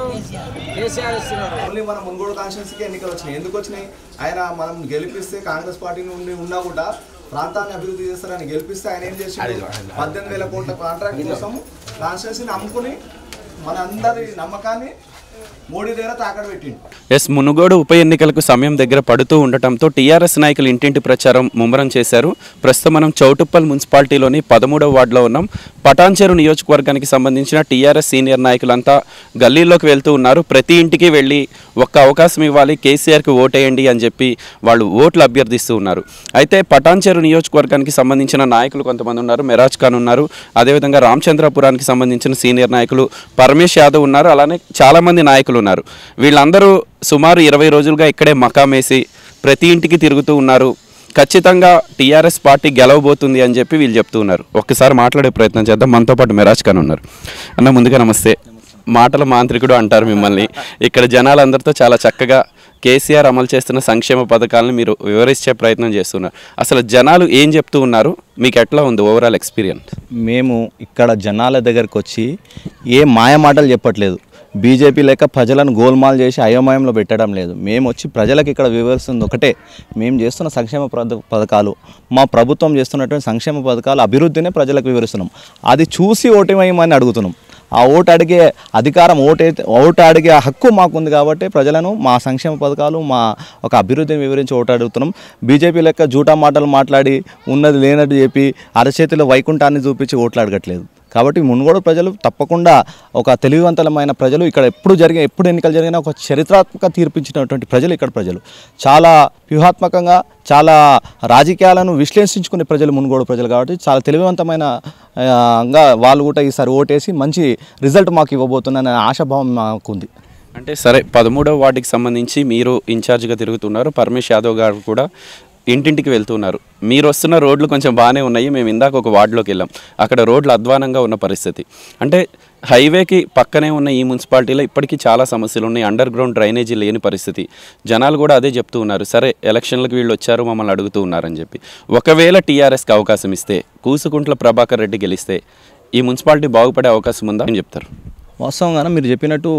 కేసీఆర్ ఇస్తున్నారు ఓన్లీ మన మున్గోడు కాన్స్టిట్యూన్సీకి ఎన్నికలు వచ్చినాయి ఎందుకు వచ్చినాయి ఆయన మనం గెలిపిస్తే కాంగ్రెస్ పార్టీ నుండి ఉన్నా కూడా ప్రాంతాన్ని అభివృద్ధి చేస్తారని గెలిపిస్తే ఆయన ఏం చేసి పద్దెనిమిది వేల కోట్ల కాంట్రాక్ట్ కోసం కాన్స్టిట్యూన్సీని అమ్ముకుని మన అందరి నమ్మకాన్ని మోడీ దగ్గర తాకడ పెట్టిండు ఎస్ మునుగోడు ఉప ఎన్నికలకు సమయం దగ్గర పడుతూ ఉండటంతో టీఆర్ఎస్ నాయకులు ఇంటింటి ప్రచారం ముమ్మరం చేశారు ప్రస్తుతం మనం చౌటుప్పల్ మున్సిపాలిటీలోని పదమూడవ వార్డులో ఉన్నాం పటాన్చెరు నియోజకవర్గానికి సంబంధించిన టీఆర్ఎస్ సీనియర్ నాయకులంతా గల్లీల్లోకి వెళ్తూ ఉన్నారు ప్రతి ఇంటికి వెళ్ళి ఒక్క అవకాశం ఇవ్వాలి కేసీఆర్కి ఓటేయండి అని చెప్పి వాళ్ళు ఓట్లు అభ్యర్థిస్తూ ఉన్నారు అయితే పటాన్చెరు నియోజకవర్గానికి సంబంధించిన నాయకులు కొంతమంది ఉన్నారు మెరాజ్ ఖాన్ ఉన్నారు అదేవిధంగా రామచంద్రపురానికి సంబంధించిన సీనియర్ నాయకులు పరమేష్ యాదవ్ ఉన్నారు అలానే చాలామంది నాయకులు ఉన్నారు వీళ్ళందరూ సుమారు ఇరవై రోజులుగా ఇక్కడే మకామేసి ప్రతి ఇంటికి తిరుగుతూ ఉన్నారు ఖచ్చితంగా టీఆర్ఎస్ పార్టీ గెలవబోతుంది అని చెప్పి వీళ్ళు చెప్తూ ఉన్నారు ఒక్కసారి మాట్లాడే ప్రయత్నం చేద్దాం మనతో పాటు మెరాజ్ ఖాన్ ఉన్నారు అన్న ముందుగా నమస్తే మాటల మాంత్రికుడు అంటారు మిమ్మల్ని ఇక్కడ జనాలందరితో చాలా చక్కగా కేసీఆర్ అమలు చేస్తున్న సంక్షేమ పథకాలను మీరు వివరించే ప్రయత్నం చేస్తున్నారు అసలు జనాలు ఏం చెప్తూ ఉన్నారు మీకు ఎట్లా ఉంది ఓవరాల్ ఎక్స్పీరియన్స్ మేము ఇక్కడ జనాల దగ్గరకు వచ్చి ఏ మాయ మాటలు చెప్పట్లేదు బీజేపీ లేక ప్రజలను గోల్మాల్ చేసి అయోమయంలో పెట్టడం లేదు మేము వచ్చి ప్రజలకు ఇక్కడ వివరిస్తుంది ఒకటే మేము చేస్తున్న సంక్షేమ పథ- పథకాలు మా ప్రభుత్వం చేస్తున్నటువంటి సంక్షేమ పథకాలు అభివృద్ధినే ప్రజలకు వివరిస్తున్నాం అది చూసి ఓటేమని అడుగుతున్నాం ఆ ఓటు అడిగే అధికారం ఓటైతే ఓటు అడిగే హక్కు మాకుంది కాబట్టి ప్రజలను మా సంక్షేమ పథకాలు మా ఒక అభివృద్ధిని వివరించి ఓటు అడుగుతున్నాం బీజేపీ లెక్క జూటా మాటలు మాట్లాడి ఉన్నది లేనట్టు చెప్పి అరచేతిలో వైకుంఠాన్ని చూపించి ఓట్లు అడగట్లేదు కాబట్టి మున్గోడు ప్రజలు తప్పకుండా ఒక తెలివివంతమైన ప్రజలు ఇక్కడ ఎప్పుడు జరిగే ఎప్పుడు ఎన్నికలు జరిగినా ఒక చరిత్రాత్మక తీర్పిచ్చినటువంటి ప్రజలు ఇక్కడ ప్రజలు చాలా వ్యూహాత్మకంగా చాలా రాజకీయాలను విశ్లేషించుకునే ప్రజలు మున్గోడు ప్రజలు కాబట్టి చాలా తెలివివంతమైన ఆ, గా వాళ్ళు కూడా ఈసారి ఓటేసి మంచి రిజల్ట్ మాకు ఇవ్వబోతుందనే ఆశాభావం మాకుంది అంటే సరే పదమూడవ వార్డుకి సంబంధించి మీరు ఇన్ఛార్జ్గా తిరుగుతున్నారు పరమేష్ యాదవ్ గారు కూడా ఇంటింటికి వెళ్తున్నారు మీరు వస్తున్న రోడ్లు కొంచెం బాగానే ఉన్నాయి మేము ఇందాక ఒక వార్డులోకి వెళ్ళాం అక్కడ రోడ్లు అధ్వానంగా ఉన్న పరిస్థితి అంటే హైవేకి పక్కనే ఉన్న ఈ మున్సిపాలిటీలో ఇప్పటికీ చాలా సమస్యలు ఉన్నాయి అండర్ గ్రౌండ్ డ్రైనేజీ లేని పరిస్థితి జనాలు కూడా అదే చెప్తూ ఉన్నారు సరే ఎలక్షన్లకు వీళ్ళు వచ్చారు మమ్మల్ని అడుగుతూ ఉన్నారని చెప్పి ఒకవేళ టీఆర్ఎస్కి అవకాశం ఇస్తే కూసుకుంట్ల ప్రభాకర్ రెడ్డి గెలిస్తే ఈ మున్సిపాలిటీ బాగుపడే అవకాశం ఉందా అని చెప్తారు వాస్తవంగానే మీరు చెప్పినట్టు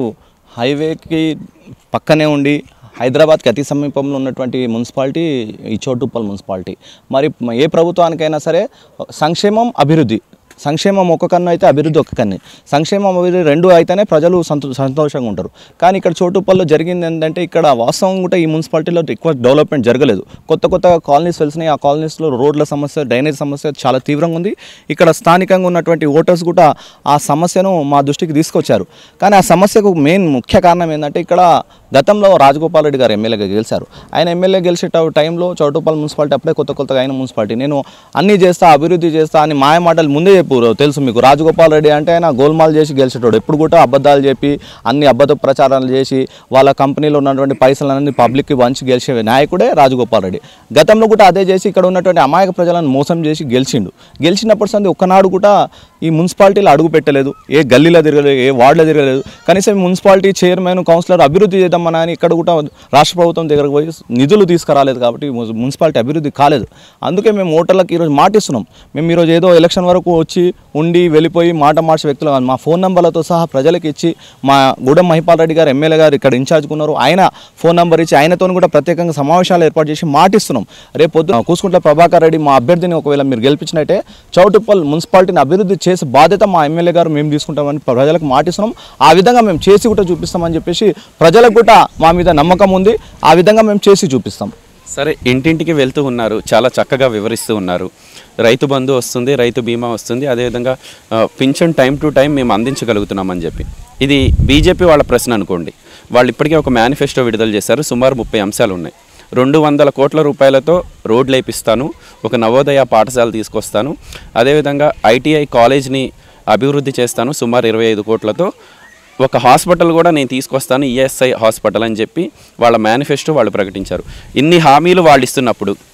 హైవేకి పక్కనే ఉండి హైదరాబాద్కి అతి సమీపంలో ఉన్నటువంటి మున్సిపాలిటీ ఈ చోటుప్పల్ మున్సిపాలిటీ మరి ఏ ప్రభుత్వానికైనా సరే సంక్షేమం అభివృద్ధి సంక్షేమం ఒక కన్ను అయితే అభివృద్ధి ఒక కన్ను సంక్షేమం అభివృద్ధి రెండు అయితేనే ప్రజలు సంతో సంతోషంగా ఉంటారు కానీ ఇక్కడ చోటుప్పల్లో జరిగింది ఏంటంటే ఇక్కడ వాస్తవం కూడా ఈ మున్సిపాలిటీలో ఎక్కువ డెవలప్మెంట్ జరగలేదు కొత్త కొత్త కాలనీస్ వెలిసినాయి ఆ కాలనీస్లో రోడ్ల సమస్య డ్రైనేజ్ సమస్య చాలా తీవ్రంగా ఉంది ఇక్కడ స్థానికంగా ఉన్నటువంటి ఓటర్స్ కూడా ఆ సమస్యను మా దృష్టికి తీసుకొచ్చారు కానీ ఆ సమస్యకు మెయిన్ ముఖ్య కారణం ఏంటంటే ఇక్కడ గతంలో రాజగోపాల్ రెడ్డి గారు ఎమ్మెల్యేగా గెలిచారు ఆయన ఎమ్మెల్యే గెలిచే టైంలో చౌటుప్పల్ మున్సిపాలిటీ అప్పుడే కొత్త కొత్తగా అయిన మున్సిపాలిటీ నేను అన్నీ చేస్తా అభివృద్ధి చేస్తా అని మాయ మాటలు ముందే చెప్పు తెలుసు మీకు రాజగోపాల్ రెడ్డి అంటే ఆయన గోల్మాల్ చేసి గెలిచేటోడు ఎప్పుడు కూడా అబద్ధాలు చెప్పి అన్ని అబద్ధ ప్రచారాలు చేసి వాళ్ళ కంపెనీలో ఉన్నటువంటి పైసలన్నీ పబ్లిక్కి వంచి గెలిచే నాయకుడే రాజగోపాల్ రెడ్డి గతంలో కూడా అదే చేసి ఇక్కడ ఉన్నటువంటి అమాయక ప్రజలను మోసం చేసి గెలిచిండు గెలిచినప్పుడు సంది ఒక్కనాడు కూడా ఈ మున్సిపాలిటీలో అడుగు పెట్టలేదు ఏ గల్లీలో తిరగలేదు ఏ వార్డులో తిరగలేదు కనీసం ఈ మున్సిపాలిటీ చైర్మన్ కౌన్సిలర్ అభివృద్ధి చేద్దామని అని ఇక్కడ కూడా రాష్ట్ర ప్రభుత్వం దగ్గరకు పోయి నిధులు తీసుకురాలేదు కాబట్టి ము- మున్సిపాలిటీ అభివృద్ధి కాలేదు అందుకే మేము ఓటర్లకు ఈరోజు మాటిస్తున్నాం మేము ఈరోజు ఏదో ఎలక్షన్ వరకు వచ్చి ఉండి వెళ్ళిపోయి మాట మార్చే వ్యక్తులు కాదు. మా ఫోన్ నెంబర్లతో సహా ప్రజలకు ఇచ్చి మా గూడెం మహిపాల్ రెడ్డి గారు ఎమ్మెల్యే గారు ఇక్కడ ఇన్ఛార్జ్ ఉన్నారు ఆయన ఫోన్ నెంబర్ ఇచ్చి ఆయనతో కూడా ప్రత్యేకంగా సమావేశాలు ఏర్పాటు చేసి మాటిస్తున్నాం రేపు పొద్దున కూసుకుంట్ల ప్రభాకర్ రెడ్డి మా అభ్యర్థిని ఒకవేళ మీరు గెలిపించినట్టే చౌటుప్పల్ మున్సిపాలిటీని అభివృద్ధి చేసే బాధ్యత మా ఎమ్మెల్యే గారు మేము తీసుకుంటామని ప్రజలకు మాటిస్తున్నాం ఆ విధంగా మేము చేసి కూడా చూపిస్తామని చెప్పేసి ప్రజలకు కూడా మా మీద నమ్మకం ఉంది ఆ విధంగా మేము చేసి చూపిస్తాం సరే ఇంటింటికి వెళ్తూ ఉన్నారు చాలా చక్కగా వివరిస్తూ ఉన్నారు రైతు బంధు వస్తుంది రైతు బీమా వస్తుంది అదేవిధంగా ఆ, పింఛన్ టైం టు టైం మేము అందించగలుగుతున్నామని చెప్పి ఇది బీజేపీ వాళ్ళ ప్రశ్న అనుకోండి వాళ్ళు ఇప్పటికే ఒక మేనిఫెస్టో విడుదల చేశారు సుమారు ముప్పై అంశాలు ఉన్నాయి రెండు వందల కోట్ల రూపాయలతో రోడ్లు వేపిస్తాను ఒక నవోదయ పాఠశాల తీసుకొస్తాను అదేవిధంగా ఐటీఐ కాలేజ్ని అభివృద్ధి చేస్తాను సుమారు ఇరవై ఐదు కోట్లతో ఒక హాస్పిటల్ కూడా నేను తీసుకొస్తాను ఈఎస్ఐ హాస్పిటల్ అని చెప్పి వాళ్ళ మేనిఫెస్టో వాళ్ళు ప్రకటించారు ఇన్ని హామీలు వాళ్ళు ఇస్తున్నప్పుడు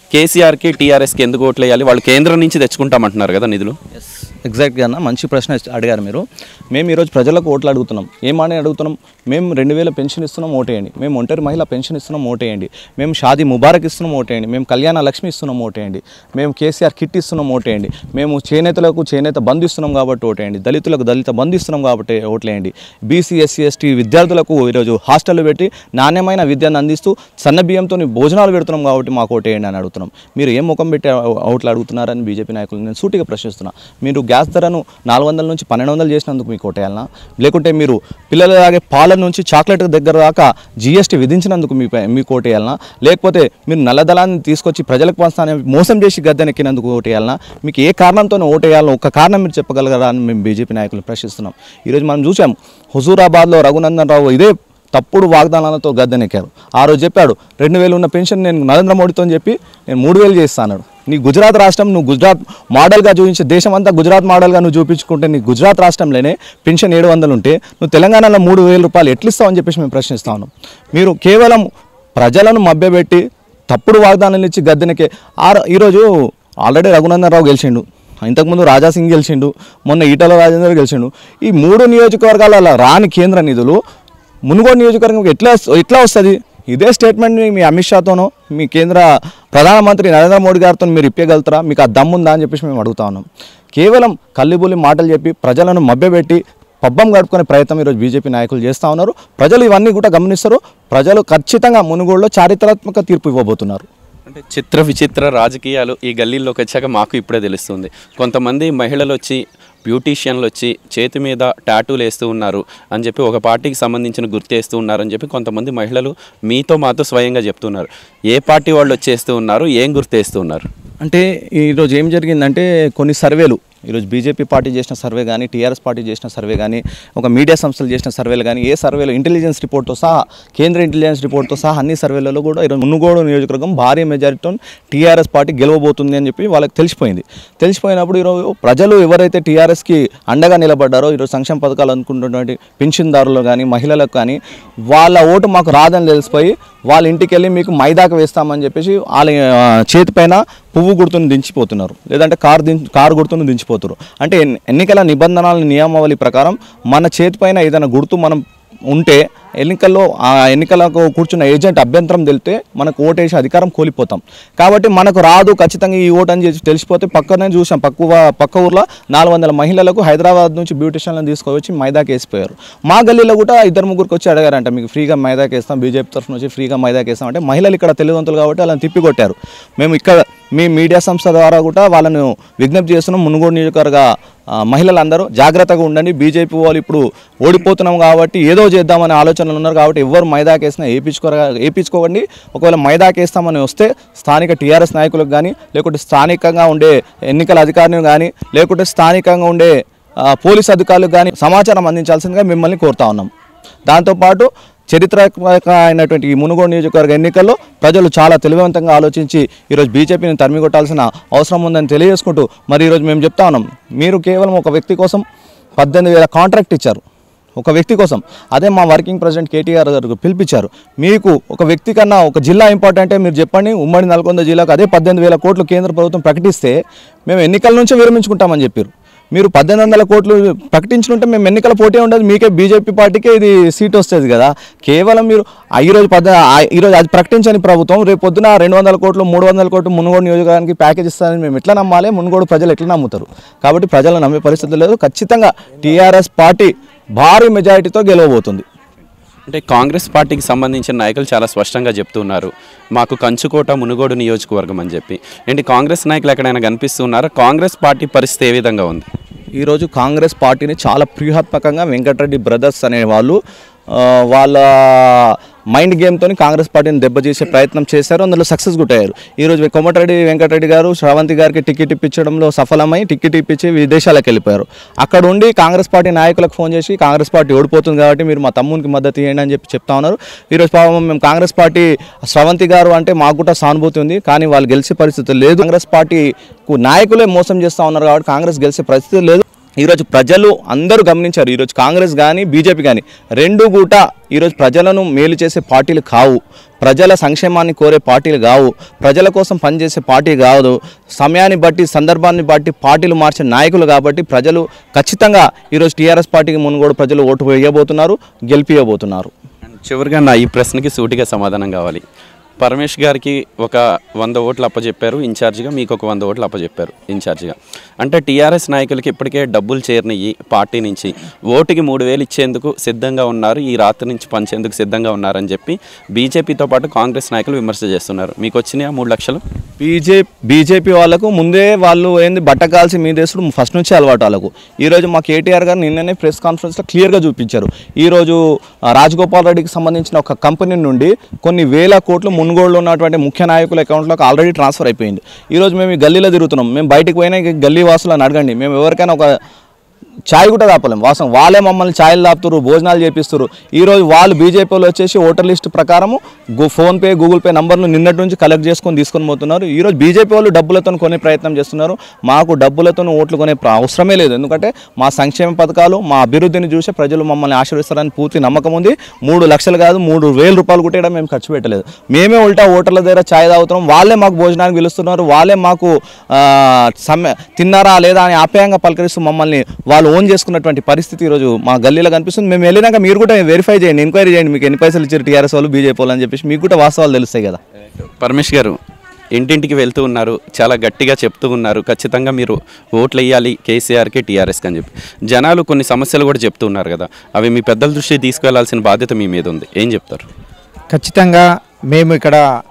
కేసీఆర్కి టీఆర్ఎస్కి ఎందుకు ఓట్లు వేయాలి వాళ్ళు కేంద్రం నుంచి తెచ్చుకుంటామంటున్నారు కదా నిధులు ఎగ్జాక్ట్గా అన్న మంచి ప్రశ్న ఇస్- అడిగారు మీరు మేము ఈరోజు ప్రజలకు ఓట్లు అడుగుతున్నాం ఏమని అడుగుతున్నాం మేము రెండు వేల పెన్షన్ ఇస్తున్నాం ఓటేయండి మేము ఒంటరి మహిళ పెన్షన్ ఇస్తున్నాం ఓటేయండి మేము షాదీ ముబారక్ ఇస్తున్నాం ఓటేయండి మేము కళ్యాణ లక్ష్మి ఇస్తున్నాం ఓటేయండి మేము కేసీఆర్ కిట్ ఇస్తున్నాం ఓటేయండి మేము చేనేతలకు చేనేత బంద్ ఇస్తున్నాం కాబట్టి ఓటేయండి దళితులకు దళిత బంద్ ఇస్తున్నాం కాబట్టి ఓట్లేయండి బీసీ ఎస్సీ ఎస్టీ విద్యార్థులకు ఈరోజు హాస్టల్లో పెట్టి నాణ్యమైన విద్యను అందిస్తూ సన్న బియ్యంతో భోజనాలు పెడుతున్నాం కాబట్టి మాకు ఓటేయండి అని అడుగుతున్నాం మీరు ఏం ముఖం పెట్టి ఓట్లు అడుగుతున్నారని బీజేపీ నాయకులు నేను సూటిగా ప్రశ్నిస్తున్నా మీరు గ్యాస్ ధరను నాలుగు వందల నుంచి పన్నెండు వందలు చేసినందుకు మీకు ఓటేయాలనా లేకుంటే మీరు పిల్లల తాగే పాల నుంచి చాక్లెట్ దగ్గర దాకా జీఎస్టీ విధించినందుకు మీ మీకు ఓటేయాలనా లేకపోతే మీరు నల్లదళాన్ని తీసుకొచ్చి ప్రజలకు పంచుతానే మోసం చేసి గద్దెనెక్కినందుకు ఓటేయాలనా మీకు ఏ కారణంతో ఓటేయాలని ఒక కారణం మీరు చెప్పగలగరా అని మేము బీజేపీ నాయకులు ప్రశ్నిస్తున్నాం ఈరోజు మనం చూసాం హుజూరాబాద్లో రఘునందన్ రావు ఇదే తప్పుడు వాగ్దానాలతో గద్దెనెక్కారు ఆ రోజు చెప్పాడు రెండు వేలు ఉన్న పెన్షన్ నేను నరేంద్ర మోడీతో చెప్పి నేను మూడు వేలు చేస్తాను నీ గుజరాత్ రాష్ట్రం నువ్వు గుజరాత్ మోడల్గా చూపించే దేశం అంతా గుజరాత్ మోడల్గా నువ్వు చూపించుకుంటే నీ గుజరాత్ రాష్ట్రంలోనే పెన్షన్ ఏడు వందలు ఉంటే నువ్వు తెలంగాణలో మూడు వేల రూపాయలు ఎట్లా ఇస్తావు అని చెప్పేసి మేము ప్రశ్నిస్తా ఉన్నాం మీరు కేవలం ప్రజలను మభ్యపెట్టి తప్పుడు వాగ్దానాలు ఇచ్చి గద్దెనకే ఆ ఈరోజు ఆల్రెడీ రఘునందన్ రావు గెలిచిండు ఇంతకుముందు రాజా సింగ్ గెలిచిండు మొన్న ఈటల రాజేందర్ గెలిచిండు ఈ మూడు నియోజకవర్గాల రాని కేంద్ర నిధులు మునుగోడు నియోజకవర్గం ఎట్లా ఎట్లా వస్తుంది ఇదే స్టేట్మెంట్ మీ అమిత్ షాతోనో మీ కేంద్ర ప్రధానమంత్రి నరేంద్ర మోడీ గారితో మీరు ఇప్పగలుగుతారా మీకు ఆ దమ్ముందా అని చెప్పేసి మేము అడుగుతా ఉన్నాం కేవలం కల్లిబుల్లి మాటలు చెప్పి ప్రజలను మభ్యపెట్టి పబ్బం గడుపుకునే ప్రయత్నం ఈరోజు బీజేపీ నాయకులు చేస్తూ ఉన్నారు ప్రజలు ఇవన్నీ కూడా గమనిస్తారు ప్రజలు ఖచ్చితంగా మునుగోడులో చారిత్రాత్మక తీర్పు ఇవ్వబోతున్నారు అంటే చిత్ర విచిత్ర రాజకీయాలు ఈ గల్లీల్లోకి వచ్చాక మాకు ఇప్పుడే తెలుస్తుంది కొంతమంది మహిళలు వచ్చి బ్యూటీషియన్లు వచ్చి చేతి మీద టాటూలు వేస్తూ ఉన్నారు అని చెప్పి ఒక పార్టీకి సంబంధించిన గుర్తు వేస్తూ ఉన్నారు అని చెప్పి కొంతమంది మహిళలు మీతో మాతో స్వయంగా చెప్తున్నారు ఏ పార్టీ వాళ్ళు వచ్చేస్తూ ఉన్నారు ఏం గుర్తు వేస్తూ ఉన్నారు అంటే ఈరోజు ఏం జరిగిందంటే కొన్ని సర్వేలు ఈరోజు బీజేపీ పార్టీ చేసిన సర్వే కానీ టీఆర్ఎస్ పార్టీ చేసిన సర్వే కానీ ఒక మీడియా సంస్థలు చేసిన సర్వేలు కానీ ఏ సర్వేలో ఇంటెలిజెన్స్ రిపోర్ట్తో సహా కేంద్ర ఇంటెలిజెన్స్ రిపోర్ట్తో సహా అన్ని సర్వేలలో కూడా ఈరోజు మునుగోడు నియోజకవర్గం భారీ మెజారిటీతో టీఆర్ఎస్ పార్టీ గెలవబోతుంది అని చెప్పి వాళ్ళకి తెలిసిపోయింది తెలిసిపోయినప్పుడు ఈరోజు ప్రజలు ఎవరైతే టీఆర్ఎస్కి అండగా నిలబడ్డారో ఈరోజు సంక్షేమ పథకాలు అనుకుంటున్నటువంటి పెన్షన్దారులు కానీ మహిళలకు కానీ వాళ్ళ ఓటు మాకు రాదని తెలిసిపోయి వాళ్ళ ఇంటికి వెళ్ళి మీకు మైదాకు వేస్తామని చెప్పేసి వాళ్ళ ఆ, చేతిపైన పువ్వు గుర్తును దించిపోతున్నారు లేదంటే కారు దిం కారు గుర్తును దించిపోతున్నారు అంటే ఎన్ని- ఎన్నికల నిబంధనల నియమావళి ప్రకారం మన చేతిపైన ఏదైనా గుర్తు మనం ఉంటే ఎన్నికల్లో ఆ ఎన్నికలకు కూర్చున్న ఏజెంట్ అభ్యంతరం తెలితే మనకు ఓటేసే అధికారం కోల్పోతాం కాబట్టి మనకు రాదు ఖచ్చితంగా ఈ ఓటు అని చెప్పి తెలిసిపోతే పక్కనే చూసాం పక్క ఊ- పక్క ఊర్లో నాలుగు వందల మహిళలకు హైదరాబాద్ నుంచి బ్యూటిషియన్లను తీసుకొచ్చి మైదాకి వేసిపోయారు మా గల్లీలో కూడా ఇద్దరు ముగ్గురికి వచ్చి అడిగారంట మీకు ఫ్రీగా మైదాకి వేస్తాం బీజేపీ తరఫున వచ్చి ఫ్రీగా మైదాకి వేస్తాం అంటే మహిళలు ఇక్కడ తెలివంతులు కాబట్టి వాళ్ళని తిప్పికొట్టారు మేము ఇక్కడ మీ మీడియా సంస్థ ద్వారా కూడా వాళ్ళను విజ్ఞప్తి చేస్తున్నాం మునుగోడు నియోజకవర్గ ఆ, మహిళలందరూ జాగ్రత్తగా ఉండండి బీజేపీ వాళ్ళు ఇప్పుడు ఓడిపోతున్నాం కాబట్టి ఏదో చేద్దామనే ఆలోచనలు ఉన్నారు కాబట్టి ఎవరు మైదాకేసినా వేయించుకోరా వేయించుకోకండి ఒకవేళ మైదాకేస్తామని వస్తే స్థానిక టీఆర్ఎస్ నాయకులకు కానీ లేకుంటే స్థానికంగా ఉండే ఎన్నికల అధికారిని కానీ లేకుంటే స్థానికంగా ఉండే ఆ, పోలీస్ అధికారులకు కానీ సమాచారం అందించాల్సిందిగా మిమ్మల్ని కోరుతా ఉన్నాం దాంతోపాటు చరిత్రాత్మక అయినటువంటి ఈ మునుగోడు నియోజకవర్గ ఎన్నికల్లో ప్రజలు చాలా తెలివివంతంగా ఆలోచించి ఈరోజు బీజేపీని తరిమి కొట్టాల్సిన అవసరం ఉందని తెలియజేసుకుంటూ మరి ఈరోజు మేము చెప్తా ఉన్నాం మీరు కేవలం ఒక వ్యక్తి కోసం పద్దెనిమిది వేల కాంట్రాక్ట్ ఇచ్చారు ఒక వ్యక్తి కోసం అదే మా వర్కింగ్ ప్రెసిడెంట్ కేటీఆర్ గారు పిలిపించారు మీకు ఒక వ్యక్తి కన్నా ఒక జిల్లా ఇంపార్టెంటే మీరు చెప్పండి ఉమ్మడి నల్గొండ జిల్లాకు అదే పద్దెనిమిది వేల కోట్లు కేంద్ర ప్రభుత్వం ప్రకటిస్తే మేము ఎన్నికల నుంచే విరమించుకుంటామని చెప్పారు మీరు పద్దెనిమిది వందల కోట్లు ప్రకటించుకుంటే మేము ఎన్నికల పోటీ ఉండదు మీకే బీజేపీ పార్టీకే ఇది సీట్ వస్తుంది కదా కేవలం మీరు ఆ ఈరోజు పద్ద ఆ- ఈరోజు అది ప్రకటించని ప్రభుత్వం రేపు పొద్దున రెండు వందల కోట్లు మూడు వందల కోట్లు మునుగోడు నియోజకవర్గానికి ప్యాకేజ్ ఇస్తారని మేము ఎట్లా నమ్మాలి మునుగోడు ప్రజలు ఎట్లా నమ్ముతారు కాబట్టి ప్రజలు నమ్మే పరిస్థితి లేదు ఖచ్చితంగా టీఆర్ఎస్ పార్టీ భారీ మెజారిటీతో గెలవబోతుంది అంటే కాంగ్రెస్ పార్టీకి సంబంధించిన నాయకులు చాలా స్పష్టంగా చెప్తున్నారు మాకు కంచుకోట మునుగోడు నియోజకవర్గం అని చెప్పి ఏంటి కాంగ్రెస్ నాయకులు ఎక్కడైనా కనిపిస్తున్నారా కాంగ్రెస్ పార్టీ పరిస్థితి ఏ విధంగా ఉంది ఈరోజు కాంగ్రెస్ పార్టీని చాలా వ్యూహాత్మకంగా వెంకటరెడ్డి బ్రదర్స్ అనే వాళ్ళు ఆ, వాళ్ళ మైండ్ గేమ్తో కాంగ్రెస్ పార్టీని దెబ్బతీసే ప్రయత్నం చేశారు అందులో సక్సెస్ గుట్టయ్యారు ఈరోజు కోమటిరెడ్డి వెంకటరెడ్డి గారు శ్రవంతి గారికి టికెట్ ఇప్పించడంలో సఫలమై టికెట్ ఇప్పించి విదేశాలకు వెళ్ళిపోయారు అక్కడ ఉండి కాంగ్రెస్ పార్టీ నాయకులకు ఫోన్ చేసి కాంగ్రెస్ పార్టీ ఓడిపోతుంది కాబట్టి మీరు మా తమ్మునికి మద్దతు ఇవ్వండి అని చెప్పి చెప్తా ఉన్నారు ఈరోజు పాపం మేము కాంగ్రెస్ పార్టీ శ్రవంతి గారు అంటే మాకు కూడా సానుభూతి ఉంది కానీ వాళ్ళు గెలిచే పరిస్థితి లేదు కాంగ్రెస్ పార్టీ నాయకులే మోసం చేస్తూ ఉన్నారు కాబట్టి కాంగ్రెస్ గెలిచే పరిస్థితి లేదు ఈరోజు ప్రజలు అందరూ గమనించారు ఈరోజు కాంగ్రెస్ కానీ బీజేపీ కానీ రెండు కూట ఈరోజు ప్రజలను మేలు చేసే పార్టీలు కావు ప్రజల సంక్షేమాన్ని కోరే పార్టీలు కావు ప్రజల కోసం పనిచేసే పార్టీ కాదు సమయాన్ని బట్టి సందర్భాన్ని బట్టి పార్టీలు మార్చే నాయకులు కాబట్టి ప్రజలు ఖచ్చితంగా ఈరోజు టీఆర్ఎస్ పార్టీకి మునుగోడు ప్రజలు ఓటు వేయబోతున్నారు గెలిపియబోతున్నారు చివరిగా నా ఈ ప్రశ్నకి సూటిగా సమాధానం కావాలి పరమేష్ గారికి ఒక వంద ఓట్లు అప్పచెప్పారు ఇన్ఛార్జిగా మీకు ఒక వంద ఓట్లు అప్పచెప్పారు ఇన్ఛార్జిగా అంటే టీఆర్ఎస్ నాయకులకి ఇప్పటికే డబ్బులు చేరినాయి పార్టీ నుంచి ఓటుకి మూడు వేలు ఇచ్చేందుకు సిద్ధంగా ఉన్నారు ఈ రాత్రి నుంచి పంచేందుకు సిద్ధంగా ఉన్నారని చెప్పి బీజేపీతో పాటు కాంగ్రెస్ నాయకులు విమర్శ చేస్తున్నారు మీకు వచ్చినాయా మూడు లక్షలు బీజేపీ బీజేపీ వాళ్ళకు ముందే వాళ్ళు ఏంది బట్ట కాల్సి మీ దేశం ఫస్ట్ నుంచి అలవాటు వాళ్ళకు ఈరోజు మా కేటీఆర్ గారు నిన్ననే ప్రెస్ కాన్ఫరెన్స్లో క్లియర్గా చూపించారు ఈరోజు ఆ, రాజగోపాల్ రెడ్డికి సంబంధించిన ఒక కంపెనీ నుండి కొన్ని వేల కోట్లు మున్గోడులో ఉన్నటువంటి ముఖ్య నాయకుల అకౌంట్లోకి ఆల్రెడీ ట్రాన్స్ఫర్ అయిపోయింది ఈరోజు మేము ఈ గల్లీలో తిరుగుతున్నాం మేము బయటికి పోయినా ఈ గల్లీ వాసులను అడగండి మేము ఎవరికైనా ఒక ఛాయ్ కూడా తాపలేం వాస్తవం వాళ్ళే మమ్మల్ని ఛాయలు తాపుతారు భోజనాలు చేపిస్తారు ఈరోజు వాళ్ళు బీజేపీ వాళ్ళు వచ్చేసి ఓటర్ లిస్ట్ ప్రకారము గు ఫోన్పే గూగుల్ పే నంబర్లు నిన్నటి నుంచి కలెక్ట్ చేసుకొని తీసుకొని పోతున్నారు ఈరోజు బీజేపీ వాళ్ళు డబ్బులతో కొనే ప్రయత్నం చేస్తున్నారు మాకు డబ్బులతో ఓట్లు కొనే ప్ర- అవసరమే లేదు ఎందుకంటే మా సంక్షేమ పథకాలు మా అభివృద్ధిని చూసి ప్రజలు మమ్మల్ని ఆశీర్వదిస్తారని పూర్తి నమ్మకం ఉంది మూడు లక్షలు కాదు మూడు వేల రూపాయలు కూడా ఈడ మేము ఖర్చు పెట్టలేదు మేమే ఉల్టా ఓటర్ల దగ్గర ఛాయ్ తాగుతున్నాం వాళ్ళే మాకు భోజనానికి పిలుస్తున్నారు వాళ్ళే మాకు ఆ, సమ్మె తిన్నారా లేదా అని ఆప్యాయంగా పలకరిస్తూ మమ్మల్ని వాళ్ళు ఓన్ చేసుకున్నటువంటి పరిస్థితి ఈరోజు మా గల్లీలో కనిపిస్తుంది మేము వెళ్ళినాక మీరు కూడా వెరిఫై చేయండి ఎంక్వైరీ చేయండి మీకు ఎన్ని పైసలు ఇచ్చారు టీఆర్ఎస్ వాళ్ళు బీజేపీ వాళ్ళు అని చెప్పేసి మీకు కూడా వాస్తవాలు తెలుస్తాయి కదా పరమేష్ గారు ఇంటింటికి వెళ్తూ ఉన్నారు చాలా గట్టిగా చెప్తూ ఉన్నారు ఖచ్చితంగా మీరు ఓట్లు వేయాలి కేసీఆర్కి టీఆర్ఎస్కి అని చెప్పి జనాలు కొన్ని సమస్యలు కూడా చెప్తూ ఉన్నారు కదా అవి మీ పెద్దల దృష్టికి తీసుకెళ్లాల్సిన బాధ్యత మీ మీద ఉంది ఏం చెప్తారు ఖచ్చితంగా మేము ఇక్కడ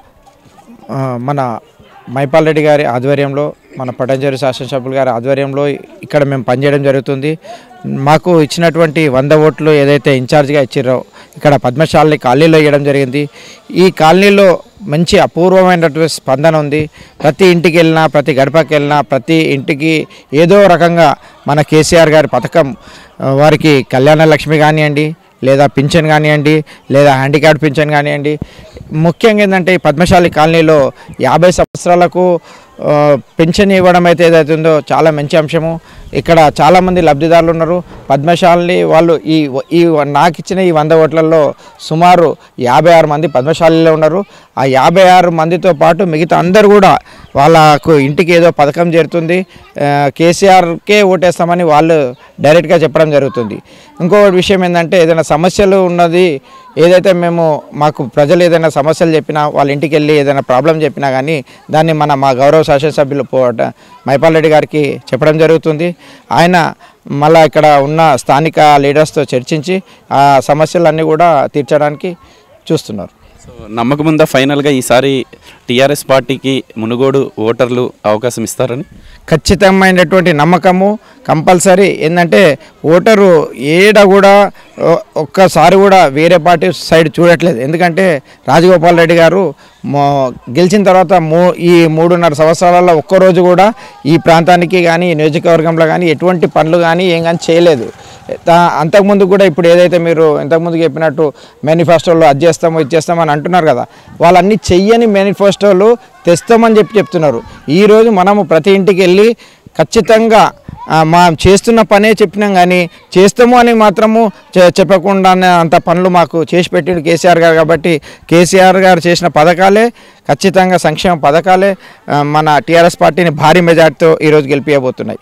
ఆ, మన మైపాల్ రెడ్డి గారి ఆధ్వర్యంలో మన పటంజరి శాసనసభ్యులు గారి ఆధ్వర్యంలో ఇక్కడ మేము పనిచేయడం జరుగుతుంది మాకు ఇచ్చినటువంటి వంద ఓట్లు ఏదైతే ఇన్ఛార్జ్గా ఇచ్చారో ఇక్కడ పద్మశాలని కాలనీలో ఇవ్వడం జరిగింది ఈ కాలనీలో మంచి అపూర్వమైనటువంటి స్పందన ఉంది ప్రతి ఇంటికి వెళ్ళినా ప్రతి గడపకి వెళ్ళినా ప్రతి ఇంటికి ఏదో రకంగా మన కేసీఆర్ గారి పథకం ఆ, వారికి కళ్యాణ లక్ష్మి కానివ్వండి లేదా పింఛన్ కానివ్వండి లేదా హ్యాండిక్యాప్ పింఛన్ కానివ్వండి ముఖ్యంగా ఏంటంటే ఈ పద్మశాలి కాలనీలో యాభై సంవత్సరాలకు ఆ, పెన్షన్ ఇవ్వడం అయితే ఏదైతే ఉందో చాలా మంచి అంశము ఇక్కడ చాలామంది లబ్ధిదారులు ఉన్నారు పద్మశాలిని వాళ్ళు ఈ ఈ నాకు ఇచ్చిన ఈ వంద ఓట్లలో సుమారు యాభై ఆరు మంది పద్మశాలిలో ఉన్నారు ఆ యాభై ఆరు మందితో పాటు మిగతా అందరూ కూడా వాళ్ళకు ఇంటికి ఏదో పథకం చేరుతుంది ఆ, కేసీఆర్కే ఓటేస్తామని వాళ్ళు డైరెక్ట్గా చెప్పడం జరుగుతుంది ఇంకో విషయం ఏంటంటే ఏదైనా సమస్యలు ఉన్నది ఏదైతే మేము మాకు ప్రజలు ఏదైనా సమస్యలు చెప్పినా వాళ్ళ ఇంటికి వెళ్ళి ఏదైనా ప్రాబ్లం చెప్పినా కానీ దాన్ని మన మా గౌరవ శాసనసభ్యులు పోట మైపాల్ రెడ్డి గారికి చెప్పడం జరుగుతుంది ఆయన మళ్ళా ఇక్కడ ఉన్న స్థానిక లీడర్స్తో చర్చించి ఆ సమస్యలన్నీ కూడా తీర్చడానికి చూస్తున్నారు సో నమ్మకం ఉందా ఫైనల్గా ఈసారి టీఆర్ఎస్ పార్టీకి మునుగోడు ఓటర్లు అవకాశం ఇస్తారని ఖచ్చితమైనటువంటి నమ్మకము కంపల్సరీ ఏంటంటే ఓటరు ఏడ కూడా ఒ- ఒక్కసారి కూడా వేరే పార్టీ సైడ్ చూడట్లేదు ఎందుకంటే రాజగోపాల్ రెడ్డి గారు మో- గెలిచిన తర్వాత మూ ఈ మూడున్నర సంవత్సరాలలో ఒక్కరోజు కూడా ఈ ప్రాంతానికి కానీ ఈ నియోజకవర్గంలో కానీ ఎటువంటి పనులు కానీ ఏం కానీ చేయలేదు దా- అంతకుముందు కూడా ఇప్పుడు ఏదైతే మీరు ఇంతకుముందు చెప్పినట్టు మేనిఫెస్టోలో అది చేస్తాము ఇది చేస్తామని అంటున్నారు కదా వాళ్ళన్నీ చెయ్యని మేనిఫెస్టోలు తెస్తామని చెప్పి చెప్తున్నారు ఈరోజు మనము ప్రతి ఇంటికి వెళ్ళి ఖచ్చితంగా ఆ, మా చేస్తున్న పనే చెప్పినాం కానీ చేస్తాము అని మాత్రము చె- చెప్పకుండానే అంత పనులు మాకు చేసి పెట్టిండు కేసీఆర్ గారు కాబట్టి కేసీఆర్ గారు చేసిన పథకాలే ఖచ్చితంగా సంక్షేమ పథకాలే ఆ, మన టీఆర్ఎస్ పార్టీని భారీ మెజార్టీతో ఈరోజు గెలిపించబోతున్నాయి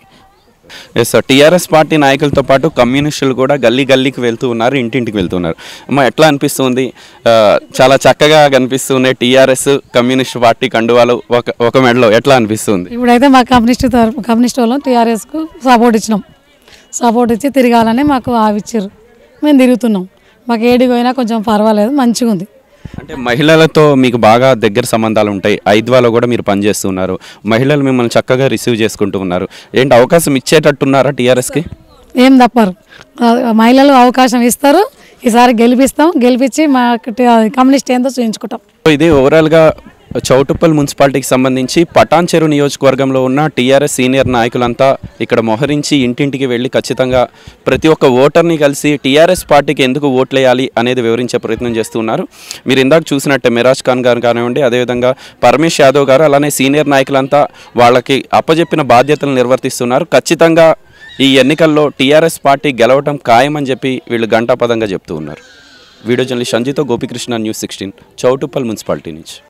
ఎస్ సార్ టీఆర్ఎస్ పార్టీ నాయకులతో పాటు కమ్యూనిస్టులు కూడా గల్లీ గల్లీకి వెళ్తూ ఉన్నారు ఇంటింటికి వెళ్తున్నారు అమ్మ ఎట్లా అనిపిస్తుంది ఆ, చాలా చక్కగా కనిపిస్తున్నాయి టీఆర్ఎస్ కమ్యూనిస్ట్ పార్టీ కండువాలు ఒక ఒక మెడలో ఎట్లా అనిపిస్తుంది ఇప్పుడైతే మా కమ్యూనిస్ట్ తరపు కమ్యూనిస్ట్ వాళ్ళం టీఆర్ఎస్కు సపోర్ట్ ఇచ్చినాం సపోర్ట్ ఇచ్చి తిరగాలని మాకు ఆవిచ్చారు మేము తిరుగుతున్నాం మాకు ఏడికి పోయినా కొంచెం పర్వాలేదు మంచిగా ఉంది అంటే మహిళలతో మీకు బాగా దగ్గర సంబంధాలు ఉంటాయి ఐద్వాలో కూడా మీరు పనిచేస్తున్నారు మహిళలు మిమ్మల్ని చక్కగా రిసీవ్ చేసుకుంటూ ఉన్నారు ఏంటి అవకాశం ఇచ్చేటట్టున్నారా టీఆర్ఎస్కి ఏం తప్పరు ఆ, మహిళలు అవకాశం ఇస్తారు ఈసారి గెలిపిస్తాం గెలిపించి మా కమ్యూనిస్ట్ ఏందో చూపించుకుంటాం ఇది ఓవరాల్గా చౌటుప్పల్ మున్సిపాలిటీకి సంబంధించి పటాన్ చెరు నియోజకవర్గంలో ఉన్న టీఆర్ఎస్ సీనియర్ నాయకులంతా ఇక్కడ మొహరించి ఇంటింటికి వెళ్ళి ఖచ్చితంగా ప్రతి ఒక్క ఓటర్ని కలిసి టీఆర్ఎస్ పార్టీకి ఎందుకు ఓట్లేయాలి అనేది వివరించే ప్రయత్నం చేస్తున్నారు మీరు ఇందాక చూసినట్టే మిరాజ్ ఖాన్ గారు కానివ్వండి అదేవిధంగా పరమేష్ యాదవ్ గారు అలానే సీనియర్ నాయకులంతా వాళ్ళకి అప్పజెప్పిన బాధ్యతలు నిర్వర్తిస్తున్నారు ఖచ్చితంగా ఈ ఎన్నికల్లో టీఆర్ఎస్ పార్టీ గెలవటం ఖాయమని చెప్పి వీళ్ళు గంటాపదంగా చెప్తూ ఉన్నారు వీడియో జర్నలిస్ట్ సంజితో Gopikrishna news sixteen Choutuppal municipality నుంచి